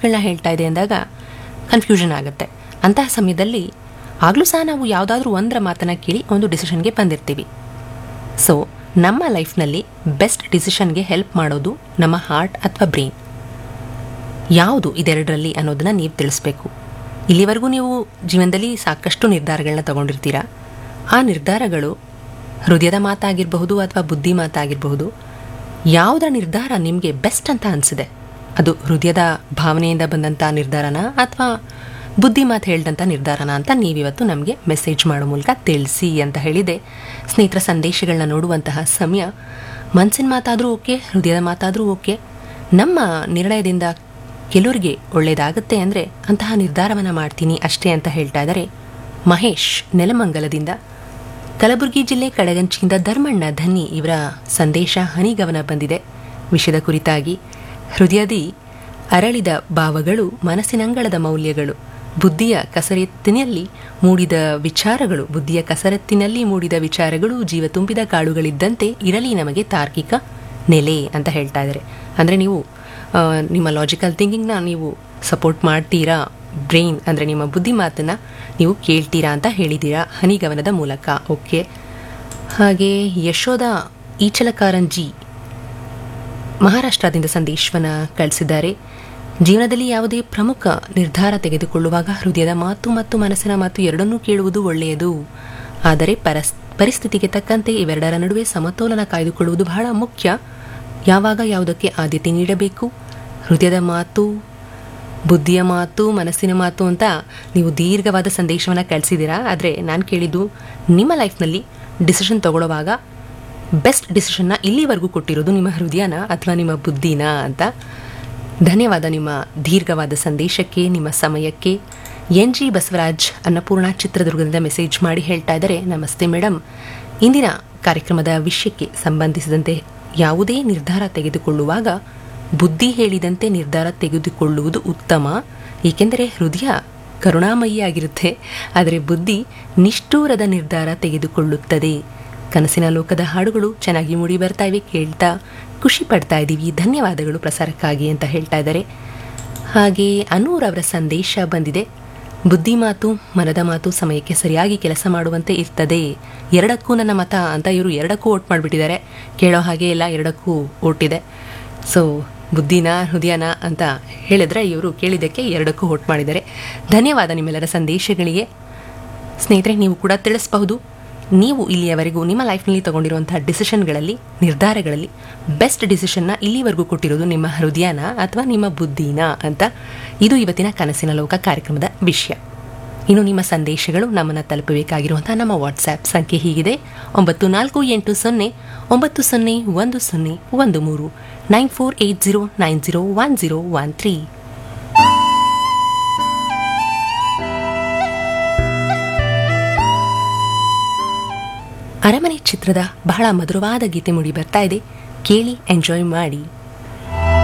ಮಾತುಗಳನ್ನ ಹೇಳ್ತಾ ಇದೆ ಅಂದಾಗ ಕನ್ಫ್ಯೂಷನ್ ಆಗುತ್ತೆ ಅಂತಹ ಸಮಯದಲ್ಲಿ ಆಗಲೂ ಸಹ ನಾವು ಯಾವುದಾದ್ರೂ ಒಂದರ ಮಾತನ್ನು ಕೇಳಿ ಒಂದು ಡಿಸಿಷನ್ಗೆ ಬಂದಿರ್ತೀವಿ ಸೊ ನಮ್ಮ ಲೈಫ್ನಲ್ಲಿ ಬೆಸ್ಟ್ ಡಿಸಿಷನ್ಗೆ ಹೆಲ್ಪ್ ಮಾಡೋದು ನಮ್ಮ ಹಾರ್ಟ್ ಅಥವಾ ಬ್ರೈನ್ ಯಾವುದು ಇದೆರಡರಲ್ಲಿ ಅನ್ನೋದನ್ನ ನೀವು ತಿಳಿಸ್ಬೇಕು ಇಲ್ಲಿವರೆಗೂ ನೀವು ಜೀವನದಲ್ಲಿ ಸಾಕಷ್ಟು ನಿರ್ಧಾರಗಳನ್ನ ತಗೊಂಡಿರ್ತೀರಾ ಆ ನಿರ್ಧಾರಗಳು ಹೃದಯದ ಮಾತಾಗಿರಬಹುದು ಅಥವಾ ಬುದ್ಧಿ ಮಾತಾಗಿರಬಹುದು ಯಾವುದರ ನಿರ್ಧಾರ ನಿಮಗೆ ಬೆಸ್ಟ್ ಅಂತ ಅನಿಸಿದೆ ಅದು ಹೃದಯದ ಭಾವನೆಯಿಂದ ಬಂದಂಥ ನಿರ್ಧಾರನ ಅಥವಾ ಬುದ್ಧಿ ಮಾತು ಹೇಳಿದಂಥ ನಿರ್ಧಾರನ ಅಂತ ನೀವಿವತ್ತು ನಮಗೆ ಮೆಸೇಜ್ ಮಾಡೋ ಮೂಲಕ ತಿಳಿಸಿ ಅಂತ ಹೇಳಿದೆ ಸ್ನೇಹಿತರ ಸಂದೇಶಗಳನ್ನ ನೋಡುವಂತಹ ಸಮಯ ಮನಸ್ಸಿನ ಮಾತಾದರೂ ಓಕೆ ಹೃದಯದ ಮಾತಾದರೂ ಓಕೆ ನಮ್ಮ ನಿರ್ಣಯದಿಂದ ಕೆಲವರಿಗೆ ಒಳ್ಳೆಯದಾಗುತ್ತೆ ಅಂದರೆ ಅಂತಹ ನಿರ್ಧಾರವನ್ನು ಮಾಡ್ತೀನಿ ಅಷ್ಟೇ ಅಂತ ಹೇಳ್ತಾ ಇದ್ದಾರೆ ಮಹೇಶ್ ನೆಲಮಂಗಲದಿಂದ ಕಲಬುರಗಿ ಜಿಲ್ಲೆ ಕಡಗಂಚಿಯಿಂದ ಧರ್ಮಣ್ಣ ಧನ್ನಿ ಇವರ ಸಂದೇಶ ಹನಿಗವನ ಬಂದಿದೆ ವಿಷಯದ ಕುರಿತಾಗಿ ಹೃದಯದಿ ಅರಳಿದ ಭಾವಗಳು ಮನಸ್ಸಿನಂಗಳದ ಮೌಲ್ಯಗಳು ಬುದ್ಧಿಯ ಕಸರತ್ತಿನಲ್ಲಿ ಮೂಡಿದ ವಿಚಾರಗಳು ಬುದ್ಧಿಯ ಕಸರತ್ತಿನಲ್ಲಿ ಮೂಡಿದ ವಿಚಾರಗಳು ಜೀವ ತುಂಬಿದ ಕಾಳುಗಳಿದ್ದಂತೆ ಇರಲಿ ನಮಗೆ ತಾರ್ಕಿಕ ನೆಲೆ ಅಂತ ಹೇಳ್ತಾ ಇದ್ದಾರೆ ಅಂದರೆ ನೀವು ಆ, ನಿಮ್ಮ ಲಾಜಿಕಲ್ ಥಿಂಕಿಂಗ್ನ ನೀವು ಸಪೋರ್ಟ್ ಮಾಡ್ತೀರಾ ಬ್ರೈನ್ ಅಂದರೆ ನಿಮ್ಮ ಬುದ್ಧಿ ಮಾತನ್ನು ನೀವು ಕೇಳ್ತೀರಾ ಅಂತ ಹೇಳಿದ್ದೀರಾ ಹನಿಗವನದ ಮೂಲಕ ಓಕೆ ಹಾಗೆ ಯಶೋಧ ಈಚಲಕಾರಂಜಿ ಮಹಾರಾಷ್ಟ್ರದಿಂದ ಸಂದೇಶವನ್ನು ಕಳಿಸಿದ್ದಾರೆ ಜೀವನದಲ್ಲಿ ಯಾವುದೇ ಪ್ರಮುಖ ನಿರ್ಧಾರ ತೆಗೆದುಕೊಳ್ಳುವಾಗ ಹೃದಯದ ಮಾತು ಮತ್ತು ಮನಸ್ಸಿನ ಮಾತು ಎರಡನ್ನೂ ಕೇಳುವುದು ಒಳ್ಳೆಯದು ಆದರೆ ಪರಸ್ ಪರಿಸ್ಥಿತಿಗೆ ತಕ್ಕಂತೆ ಇವೆರಡರ ನಡುವೆ ಸಮತೋಲನ ಕಾಯ್ದುಕೊಳ್ಳುವುದು ಬಹಳ ಮುಖ್ಯ ಯಾವಾಗ ಯಾವುದಕ್ಕೆ ಆದ್ಯತೆ ನೀಡಬೇಕು ಹೃದಯದ ಮಾತು ಬುದ್ಧಿಯ ಮಾತು ಮನಸ್ಸಿನ ಮಾತು ಅಂತ ನೀವು ದೀರ್ಘವಾದ ಸಂದೇಶವನ್ನು ಕಳಿಸಿದ್ದೀರಾ ಆದರೆ ನಾನು ಕೇಳಿದ್ದು ನಿಮ್ಮ ಲೈಫ್ನಲ್ಲಿ ಡಿಸಿಷನ್ ತಗೊಳ್ಳುವಾಗ ಬೆಸ್ಟ್ ಡಿಸಿಷನ್ನ ಇಲ್ಲಿವರೆಗೂ ಕೊಟ್ಟಿರೋದು ನಿಮ್ಮ ಹೃದಯನ ಅಥವಾ ನಿಮ್ಮ ಬುದ್ಧಿನ ಅಂತ ಧನ್ಯವಾದ ನಿಮ್ಮ ದೀರ್ಘವಾದ ಸಂದೇಶಕ್ಕೆ ನಿಮ್ಮ ಸಮಯಕ್ಕೆ ಎನ್ ಜಿ ಬಸವರಾಜ್ ಅನ್ನಪೂರ್ಣ ಚಿತ್ರದುರ್ಗದಿಂದ ಮೆಸೇಜ್ ಮಾಡಿ ಹೇಳ್ತಾ ಇದ್ದಾರೆ ನಮಸ್ತೆ ಮೇಡಮ್ ಇಂದಿನ ಕಾರ್ಯಕ್ರಮದ ವಿಷಯಕ್ಕೆ ಸಂಬಂಧಿಸಿದಂತೆ ಯಾವುದೇ ನಿರ್ಧಾರ ತೆಗೆದುಕೊಳ್ಳುವಾಗ ಬುದ್ಧಿ ಹೇಳಿದಂತೆ ನಿರ್ಧಾರ ತೆಗೆದುಕೊಳ್ಳುವುದು ಉತ್ತಮ ಏಕೆಂದರೆ ಹೃದಯ ಕರುಣಾಮಯಿಯಾಗಿರುತ್ತೆ ಆದರೆ ಬುದ್ಧಿ ನಿಷ್ಠೂರದ ನಿರ್ಧಾರ ತೆಗೆದುಕೊಳ್ಳುತ್ತದೆ ಕನಸಿನ ಲೋಕದ ಹಾಡುಗಳು ಚೆನ್ನಾಗಿ ಮೂಡಿ ಬರ್ತಾ ಇವೆ ಕೇಳ್ತಾ ಖುಷಿ ಪಡ್ತಾ ಇದ್ದೀವಿ ಧನ್ಯವಾದಗಳು ಪ್ರಸಾರಕ್ಕಾಗಿ ಅಂತ ಹೇಳ್ತಾ ಇದ್ದಾರೆ ಹಾಗೆ ಅನೂರ್ ಅವರ ಸಂದೇಶ ಬಂದಿದೆ ಬುದ್ಧಿ ಮಾತು ಮನದ ಮಾತು ಸಮಯಕ್ಕೆ ಸರಿಯಾಗಿ ಕೆಲಸ ಮಾಡುವಂತೆ ಇರ್ತದೆ ಎರಡಕ್ಕೂ ನನ್ನ ಮತ ಅಂತ ಇವರು ಎರಡಕ್ಕೂ ಓಟ್ ಮಾಡಿಬಿಟ್ಟಿದ್ದಾರೆ ಕೇಳೋ ಹಾಗೆ ಇಲ್ಲ ಎರಡಕ್ಕೂ ಓಟಿದೆ ಸೊ ಬುದ್ಧಿನ ಹೃದಯನ ಅಂತ ಹೇಳಿದ್ರೆ ಇವರು ಕೇಳಿದ್ದಕ್ಕೆ ಎರಡಕ್ಕೂ ಓಟ್ ಮಾಡಿದ್ದಾರೆ ಧನ್ಯವಾದ ನಿಮ್ಮೆಲ್ಲರ ಸಂದೇಶಗಳಿಗೆ ಸ್ನೇಹಿತರೆ ನೀವು ಕೂಡ ತಿಳಿಸಬಹುದು ನೀವು ಇಲ್ಲಿಯವರೆಗೂ ನಿಮ್ಮ ಲೈಫ್ನಲ್ಲಿ ತಗೊಂಡಿರುವಂತಹ ಡಿಸಿಷನ್ಗಳಲ್ಲಿ ನಿರ್ಧಾರಗಳಲ್ಲಿ ಬೆಸ್ಟ್ ಡಿಸಿಷನ್ನ ಇಲ್ಲಿವರೆಗೂ ಕೊಟ್ಟಿರೋದು ನಿಮ್ಮ ಹೃದಯನ ಅಥವಾ ನಿಮ್ಮ ಬುದ್ಧಿನ ಅಂತ ಇದು ಇವತ್ತಿನ ಕನಸಿನ ಲೋಕ ಕಾರ್ಯಕ್ರಮದ ವಿಷಯ ಇನ್ನು ನಿಮ್ಮ ಸಂದೇಶಗಳು ನಮ್ಮನ್ನು ತಲುಪಬೇಕಾಗಿರುವಂತಹ ನಮ್ಮ ವಾಟ್ಸ್ಆ್ಯಪ್ ಸಂಖ್ಯೆ ಹೀಗಿದೆ ಒಂಬತ್ತು ನಾಲ್ಕು ಎಂಟು ಸೊನ್ನೆ ಒಂಬತ್ತು ಸೊನ್ನೆ ಒಂದು ಸೊನ್ನೆ ಒಂದು ಮೂರು nine four eight zero nine zero one zero one three ಅರಮನೆ ಚಿತ್ರದ ಬಹಳ ಮಧುರವಾದ ಗೀತೆ ಮೂಡಿ ಬರ್ತಾ ಇದೆ ಕೇಳಿ ಎಂಜಾಯ್ ಮಾಡಿ